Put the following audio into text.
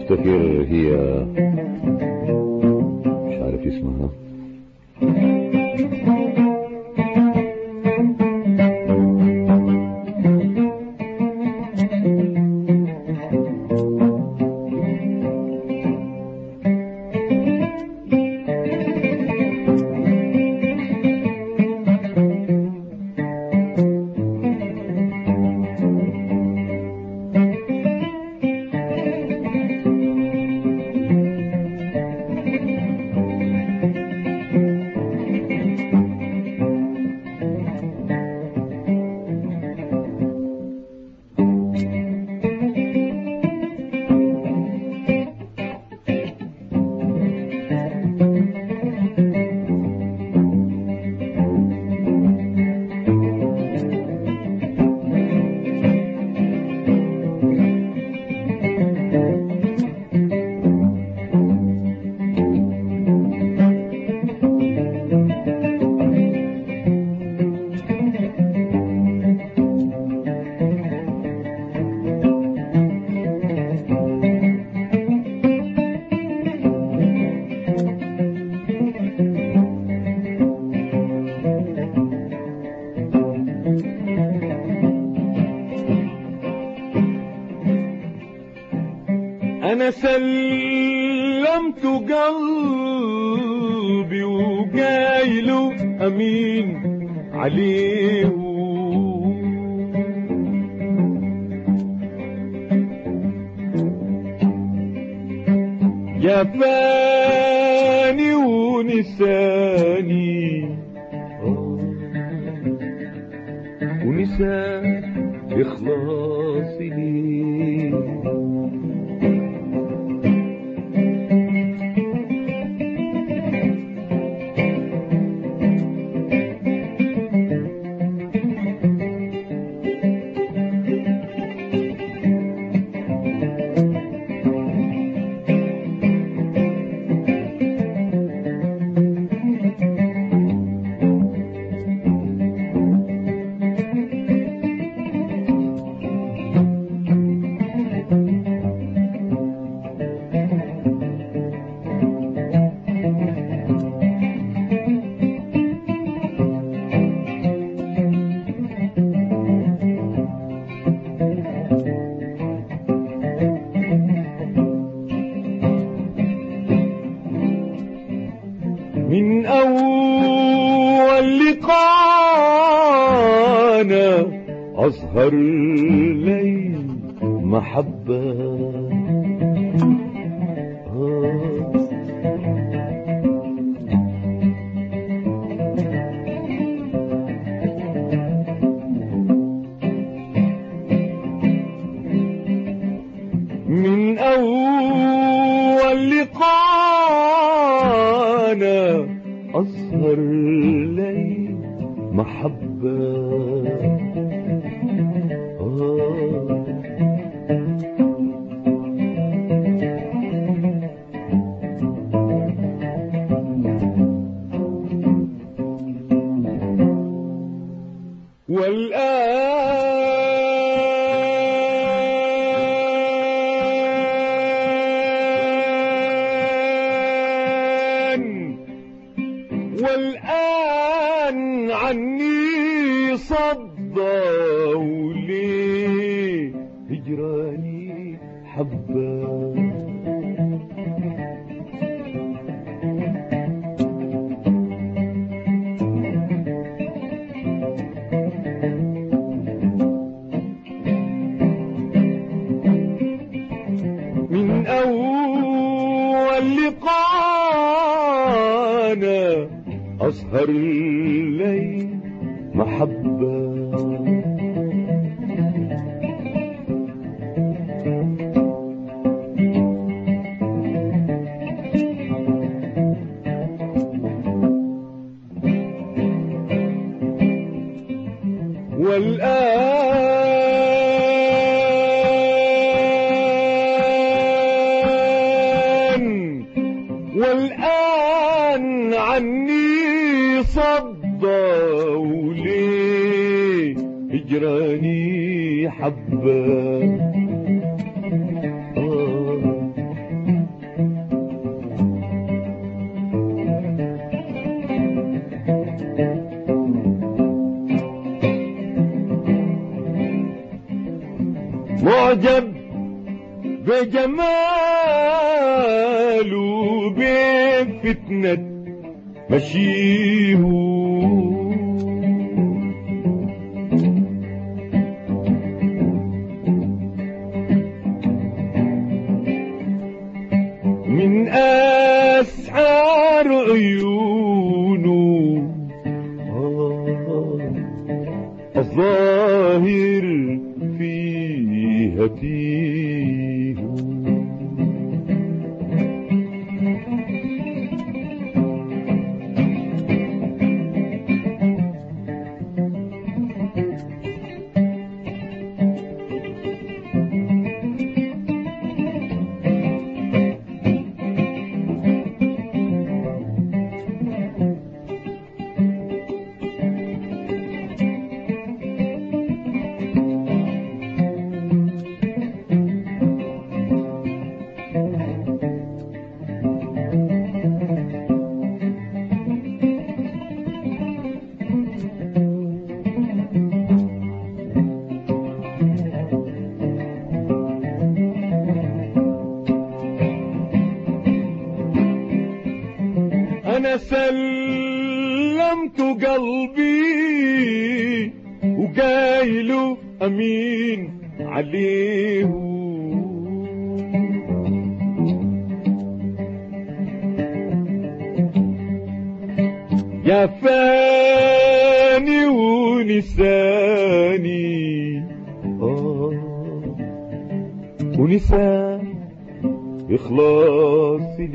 افتكر هي مش عارف اسمها انا سلمت قلبي وجايله امين عليه جفاني ونساني آه. ونسى إخلاصي ليه من أول لقانا أظهر لي محبة آه. من أول لقانا أظهر لي محبة آه. والآن والآن عني صدى وليه هجراني حبة من أول لقانا أظهر لي محبة والآن والآن عني صدى وليه هجراني حبة آه معجب بجماله بفتنة مشيه من أسعار عيونه آه، الظاهر فيها تيه أنا سلمت قلبي وقايله أمين عليه يا فاني ونساني آه ونسان إخلاصي